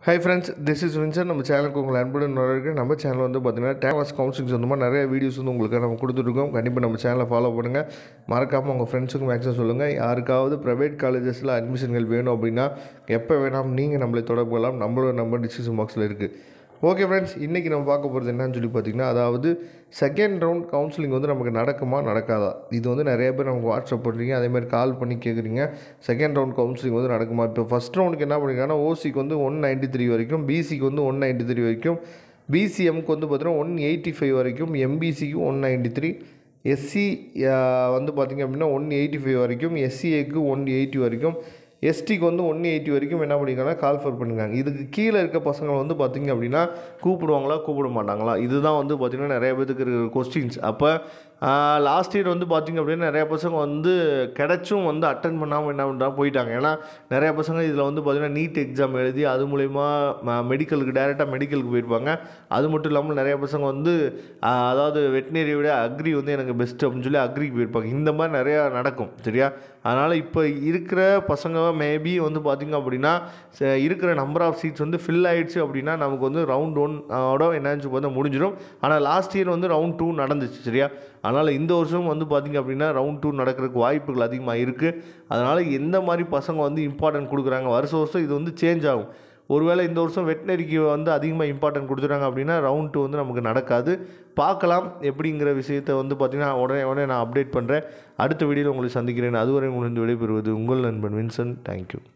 high friends this is Winsor நம்ம சேனலுக்கு உங்களை அன்புடன் வரவேற்க நம்ம சேனல் வந்து பார்த்தீங்கன்னா டேவாஸ் கவுன்சிலிங் சொந்தமாக நிறைய வீடியோஸ் வந்து உங்களுக்கு நம்ம கொடுத்துருக்கோம் கண்டிப்பாக நம்ம சேனலை ஃபாலோ பண்ணுங்கள் மறக்காமல் உங்கள் ஃப்ரெண்ட்ஸுக்கும் மேக்ஸிமம் சொல்லுங்கள் யாருக்காவது ப்ரைவேட் காலேஜஸில் அட்மிஷன்கள் வேணும் அப்படின்னா எப்போ வேணாம் நீங்கள் நம்மளை தொடர்பு கொள்ளலாம் நம்மளோட நம்பர் டிஸ்கிரிப்ஷன் பாக்ஸில் இருக்குது ஓகே ஃப்ரெண்ட்ஸ் இன்றைக்கி நம்ம பார்க்க போகிறது என்னன்னு சொல்லி பார்த்தீங்கன்னா அதாவது செகண்ட் ரவுண்ட் கவுன்சிலிங் வந்து நமக்கு நடக்குமா நடக்காதா இது வந்து நிறைய பேர் நமக்கு வாட்ஸ்அப் பண்ணுறீங்க அதேமாதிரி கால் பண்ணி கேட்குறீங்க செகண்ட் ரவுண்ட் கவுன்சிலிங் வந்து நடக்குமா இப்போ ஃபஸ்ட் ரவுண்டுக்கு என்ன பண்ணிருக்காங்கன்னா ஓசிக்கு வந்து ஒன் நைன்ட்டி த்ரீ வரைக்கும் பிசிக்கு வந்து ஒன் நைன்ட்டி த்ரீ வரைக்கும் பிசிஎம்க்கு வந்து பார்த்தீங்கன்னா ஒன் எயிட்டி ஃபைவ் வரைக்கும் எம்பிசிக்கு ஒன் நைன்ட்டி த்ரீ எஸ்சி வந்து பார்த்திங்க அப்படின்னா ஒன் எயிட்டி ஃபைவ் வரைக்கும் எஸ்சிஏக்கு ஒன் எயிட்டி வரைக்கும் எஸ்டிக்கு வந்து ஒன் எயிட்டி வரைக்கும் என்ன பண்ணியிருக்காங்கன்னா கால் ஃபர் பண்ணிருக்காங்க இதுக்கு கீழே இருக்க பசங்க வந்து பார்த்திங்க அப்படின்னா கூப்பிடுவாங்களா கூப்பிட மாட்டாங்களா இதுதான் வந்து பார்த்திங்கன்னா நிறைய பேருக்கு இருக்கிற கொஸ்டின்ஸ் அப்போ லாஸ்ட் இயர் வந்து பார்த்திங்க அப்படின்னா நிறைய பசங்க வந்து கிடச்சும் வந்து அட்டன் பண்ணாமல் என்ன பண்ணுறா போயிட்டாங்க ஏன்னா நிறைய பசங்க இதில் வந்து பார்த்திங்கன்னா நீட் எக்ஸாம் எழுதி அது மூலயமா மெடிக்கலுக்கு டேரெக்டாக மெடிக்கலுக்கு போயிருப்பாங்க அது மட்டும் இல்லாமல் நிறைய பசங்க வந்து ஆஹ், அதாவது வெட்டினரியை விட அக்ரி வந்து எனக்கு பெஸ்ட் அப்படின்னு சொல்லி அக்ரிக்கு போயிருப்பாங்க இந்த மாதிரி நிறையா நடக்கும் சரியா அதனால் இப்போ இருக்கிற பசங்க மேபி வந்து பார்த்திங்க அப்படின்னா ச- இருக்கிற நம்பர் ஆஃப் சீட்ஸ் வந்து ஃபில் ஆயிடுச்சு அப்படின்னா நமக்கு வந்து ரவுண்ட் ஒன் ஓட என்னாச்சு பார்த்தா முடிஞ்சிடும் ஆனால் லாஸ்ட் இயர் வந்து ரவுண்ட் டூ நடந்துச்சு சரியா அதனால் இந்த வருஷம் வந்து பார்த்திங்க அப்படின்னா ரவுண்ட் டூ நடக்கிறதுக்கு வாய்ப்புகள் அதிகமாக இருக்குது அதனால் எந்த மாதிரி பசங்க வந்து இம்பார்ட்டன்ட் கொடுக்குறாங்க வருஷம் வருஷம் இது வந்து சேஞ்ச் ஆகும் ஒருவேளை இந்த வருஷம் வெட்டினரிக்கு வந்து அதிகமாக இம்பார்ட்டன்ட் கொடுத்துட்டாங்க அப்படின்னா ரவுண்ட் டூ வந்து நமக்கு நடக்காது பார்க்கலாம் எப்படிங்கிற விஷயத்தை வந்து பார்த்திங்கன்னா உடனே உடனே நான் அப்டேட் பண்ணுறேன் அடுத்த வீடியோவில் உங்களை சந்திக்கிறேன் அதுவரை உங்களுக்கு விடைபெறுவது உங்கள் நண்பன் வின்சன் தேங்க்யூ